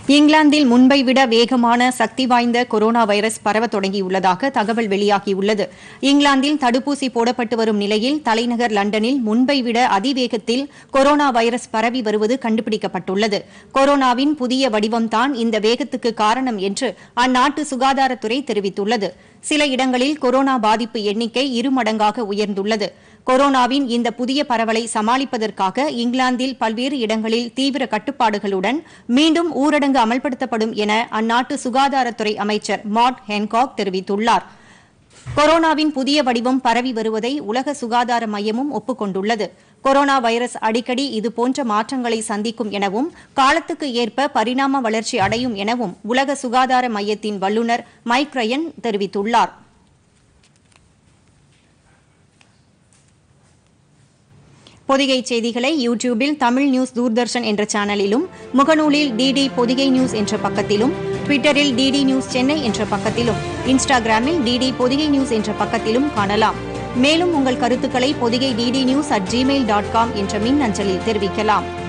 இங்கிலாந்தில் முன்பை விட வேகமான சக்தி வாய்ந்த கொரோனா வைரஸ் பரவ தொடங்கியுள்ளதாக தகவல் வெளியாகியுள்ளது இங்கிலாந்தில் தடுப்பூசி போடப்பட்டு வரும் நிலையில் தலைநகர் லண்டனில் முன்பை விட அதிவேகத்தில் கொரோனா வைரஸ் பரவி வருவது கண்டுபிடிக்கப்பட்டுள்ளது கொரோனாவின் புதிய வடிவம்தான் இந்த வேகத்துக்கு காரணம் என்று அந்நாட்டு சுகாதாரத்துறை தெரிவித்துள்ளது சில இடங்களில் கொரோனா பாதிப்பு எண்ணிக்கை இருமடங்காக உயர்ந்துள்ளது கொரோனாவின் இந்த புதிய பரவலை சமாளிப்பதற்காக இங்கிலாந்தில் பல்வேறு இடங்களில் தீவிர கட்டுப்பாடுகளுடன் மீண்டும் ஊரடங்கு அமல்படுத்தப்படும் என அந்நாட்டு சுகாதாரத்துறை அமைச்சர் மாட் ஹென்காக் தெரிவித்துள்ளார் கொரோனாவின் புதிய வடிவம் பரவி வருவதை உலக சுகாதார மையமும் ஒப்புக்கொண்டுள்ளது கொரோனா வைரஸ் அடிக்கடி இதுபோன்ற மாற்றங்களை சந்திக்கும் எனவும் காலத்துக்கு ஏற்ப பரிணாம வளர்ச்சி அடையும் எனவும் உலக சுகாதார மையத்தின் வல்லுநர் மைக் ரயன் தெரிவித்துள்ளார் பொதிகை செய்திகளை யூடியூபில் தமிழ் நியூஸ் தூர்தர்ஷன் என்ற சேனலிலும் முகநூலில் டிடி பொதிகை நியூஸ் என்ற பக்கத்திலும் ட்விட்டரில் டிடி நியூஸ் சென்னை என்ற பக்கத்திலும் இன்ஸ்டாகிராமில் டிடி பொதிகை நியூஸ் என்ற பக்கத்திலும் காணலாம் மேலும் உங்கள் கருத்துக்களை Podhigai DD news at Gmail dot com என்ற மின் அஞ்சலில் தெரிவிக்கலாம்